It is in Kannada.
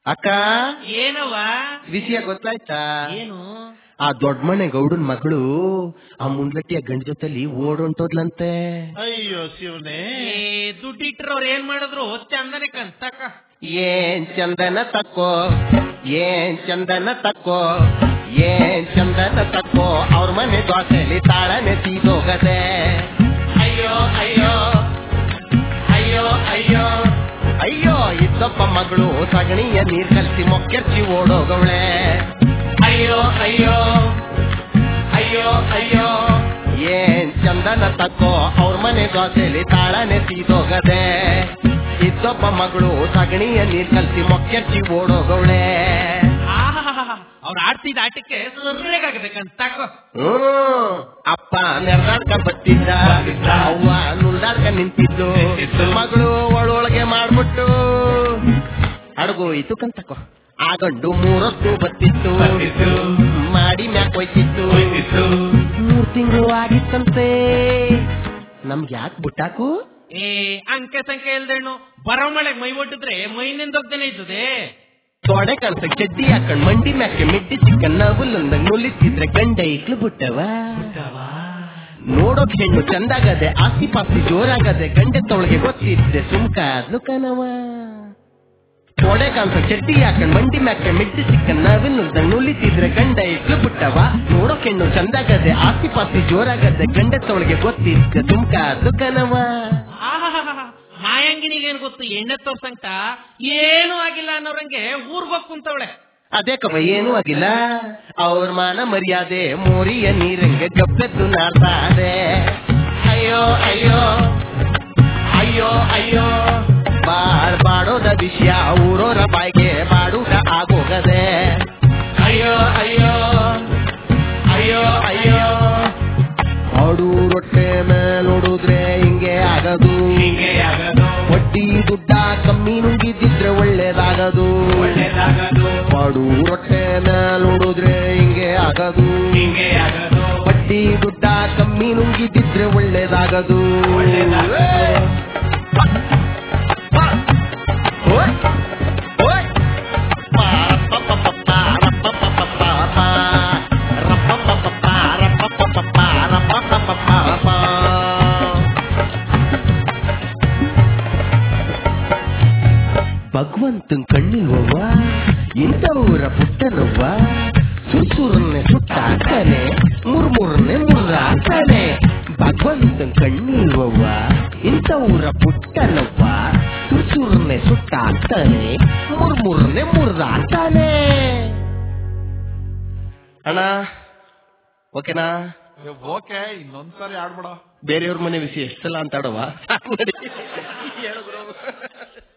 ಅಕ್ಕ ಏನವ್ವ ವಿಷಯ ಗೊತ್ತಾಯ್ತಾ ಏನು ಆ ದೊಡ್ಡ ಮನೆ ಗೌಡನ್ ಮಗಳು ಆ ಮುಂದ್ಲಟ್ಟಿಯ ಗಂಡ ಜೊತೆಲಿ ಓಡೊಂಟೋದ್ಲಂತೆ ಅಯ್ಯೋ ಶಿವನೇ ಏ ದುಡ್ಡಿಟ್ರವ್ರು ಏನ್ ಮಾಡಿದ್ರು ಚಂದನೆ ಕಂತಕ ಏನ್ ಚಂದನ ತಕ್ಕೋ ಏನ್ ಚಂದನ ತಕ್ಕೋ ಏನ್ ಚಂದನ ತಕ್ಕೋ ಅವ್ರ ಮನೆ ದ್ವಾಸೆಲಿ ತಾಳನೆ ತೀದೋಗದೆ ಅಯ್ಯೋ ಅಯ್ಯೋ ಅಯ್ಯೋ ಅಯ್ಯೋ ಅಯ್ಯೋ ಇದ್ದಪ್ಪ ಮಗಳು ಸಗಣಿಯ ನೀರ್ ಕಲ್ಸಿ ಮೊಕ್ಕೆರ್ಚಿ ಓಡೋಗವಳೆ ಅಯ್ಯೋ ಅಯ್ಯೋ ಅಯ್ಯೋ ಅಯ್ಯೋ ಏನ್ ಚಂದನ ತಕ್ಕೋ ಅವ್ರ ಮನೆ ದೋಸೆಲಿ ತಾಳನೆ ತೀದೋಗದೆ ಇದ್ದೊಬ್ಬ ಮಗಳು ಸಗಣಿಯ ನೀರ್ ಕಲ್ಸಿ ಮೊಕ್ಕೆರ್ಚಿ ಓಡೋಗವಳೆ ಅವ್ರು ಆಡ್ತಿದ್ದ ಆಟಕ್ಕೆ ಸರ್ರೆಗಾಗದೆ ಕಂತಕ ಹ್ಮ್ ಅಪ್ಪ ನೆರ್ದಾಡ್ಕ ಬತ್ತಿದ್ದ ಅವ್ವ ನುಲ್ದಾಡ್ಕ ನಿಂತಿದ್ದು ಮಗಳು ಒಳೊಳಗೆ ಮಾಡ್ಬಿಟ್ಟು ಅಡುಗು ಇದು ಕಂತಕೋ ಆ ಗಂಡು ಮೂರೊತ್ತು ಬತ್ತಿತ್ತು ಮಾಡಿ ಮ್ಯಾಕ್ ಹೋಯ್ತಿತ್ತು ಮೂರ್ ತಿಂಗಳು ಆಗಿತ್ತಂತೆ ನಮ್ಗೆ ಯಾಕೆ ಬುಟ್ಟಾಕು ಏ ಅಂಕೆ ಸಂಖ್ಯೆ ಇಲ್ದೇಣ್ಣು ಬರೋ ಮಳೆಗ್ ಮೈ ಒಟ್ಟಿದ್ರೆ ಮೈನಿಂದೊಗ್ದೇನೆ ಇದ್ದದೆ ತೊಡೆ ಕಳ್ಸ ಚಡ್ಡಿ ಹಾಕೊಂಡ್ ಮಂಡಿ ಮ್ಯಾಕೆ ಮಿಡ್ಡಿ ಚಿಕ್ಕನ್ ನಗುಲ್ಲಂದಂಗ್ ನುಲಿತಿದ್ರೆ ಗಂಡ ಇಕ್ಲು ಬಿಟ್ಟವ ನೋಡೋಕ್ ಹೆಣ್ಣು ಚಂದಾಗದೆ ಆಸ್ತಿ ಪಾಸ್ತಿ ಜೋರಾಗದೆ ಗಂಡೆ ತೊಳಗೆ ಗೊತ್ತಿದ್ದೆ ಸುಮ್ಕಾದ್ಲು ಕನವ ತೊಡೆ ಕಾಂತ ಚಡ್ಡಿ ಹಾಕೊಂಡ್ ಮಂಡಿ ಮ್ಯಾಕೆ ಮಿಡ್ಡಿ ಚಿಕ್ಕನ್ ನವಿಲ್ಲಂದಂಗ್ ನುಲಿತಿದ್ರೆ ಗಂಡ ಇಕ್ಲು ಬಿಟ್ಟವ ನೋಡೋಕ್ ಹೆಣ್ಣು ಚಂದಾಗದೆ ಆಸ್ತಿ ಪಾಸ್ತಿ ಜೋರಾಗದೆ ಗಂಡೆ ತೊಳಗೆ ಗೊತ್ತಿದ್ದೆ ಸುಮ್ಕಾದ್ಲು ಕನವ ಮಾಯಂಗಿನಿಗೇನ್ ಗೊತ್ತು ಎಣ್ಣೆ ತೋರ್ಸಂತ ಏನೂ ಆಗಿಲ್ಲ ಅನ್ನೋರಂಗೆ ಊರ್ಗೋಗ್ ಕುಂತವಳೆ ಅದೇ ಕವ ಏನೂ ಆಗಿಲ್ಲ ಅವ್ರ ಮಾನ ಮರ್ಯಾದೆ ಮೋರಿಯ ನೀರಂಗೆ ಗಬ್ಬೆದ್ದು ನಾಡ್ತಾರೆ ಅಯ್ಯೋ ಅಯ್ಯೋ ಅಯ್ಯೋ ಅಯ್ಯೋ ಬಾಳ್ ಬಾಡೋದ ವಿಷಯ ಊರೋರ ಬಾಯ್ಗೆ ಬಾಡೂಟ ಆಗೋಗದೆ ಅಯ್ಯೋ ಅಯ್ಯೋ ಅಯ್ಯೋ ಅಯ್ಯೋ ಹಾಡು ರೊಟ್ಟೆ ಮೇಲೋಡಿದ್ರೆ ಹಿಂಗೆ ಆಗದು ಹಿಂಗೆ ಆಗದು ವಡ್ಡಿ ದುಡ್ಡ ಕಮ್ಮಿ ನುಂಗಿದ್ದಿದ್ರೆ ಒಳ್ಳೇದಾಗದು ಒಳ್ಳೇದಾಗದು ಮಾಡು ರೊಟ್ಟೆ ಮೇಲೋಡಿದ್ರೆ ಹಿಂಗೆ ಆಗದು ಹಿಂಗೆ ಆಗದು ಬಡ್ಡಿ ದುಡ್ಡ ಕಮ್ಮಿ ನುಂಗಿದ್ದಿದ್ರೆ ಒಳ್ಳೇದಾಗದು ಒಳ್ಳೇದಾಗದು. ಓಯ್, ಓಯ್. ಪಾರಪ್ಪಪ್ಪಪ್ಪ, ರಪ್ಪಪ್ಪಪ್ಪಪ್ಪ, ರಪ್ಪಪ್ಪಪ್ಪಪ್ಪ, ರಪ್ಪಪ್ಪಪ್ಪಪ್ಪ, ರಪ್ಪಪ್ಪಪ್ಪಪ್ಪ. ಭಗವಂತನ್ ಕಣ್ಣಿಲ್ವವ್ವ ಇಂಥವರ ಪುಟ್ಟನವ್ವ ಸುರ್ಸುರನ್ನೇ ಸುಟ್ಟಾಕ್ತಾನೆ ಮುರ್ಮುರ್ನೆ ಮುರ್ರಾಕ್ತಾನೆ ಭಗವಂತನ್ ಕಣ್ಣಿಲ್ವವ್ವ ಇಂಥವರ ಪುಟ್ಟನವ್ವ ಸುರ್ಸುರನ್ನೇ ಸುಟ್ಟಾಕ್ತಾನೆ ಮುರ್ಮುರ್ನೆ ಮುರ್ರಾಕ್ತಾನೆ ಅಣ್ಣ ಓಕೆನಾ ಓಕೆ ಇನ್ನೊಂದ್ಸರಿ ಆಡ್ಬಿಡ ಬೇರೆಯವ್ರ ಮನೆ ವಿಷಯ ಎಷ್ಟೆಲ್ಲ ಅಂತ ಆಡವ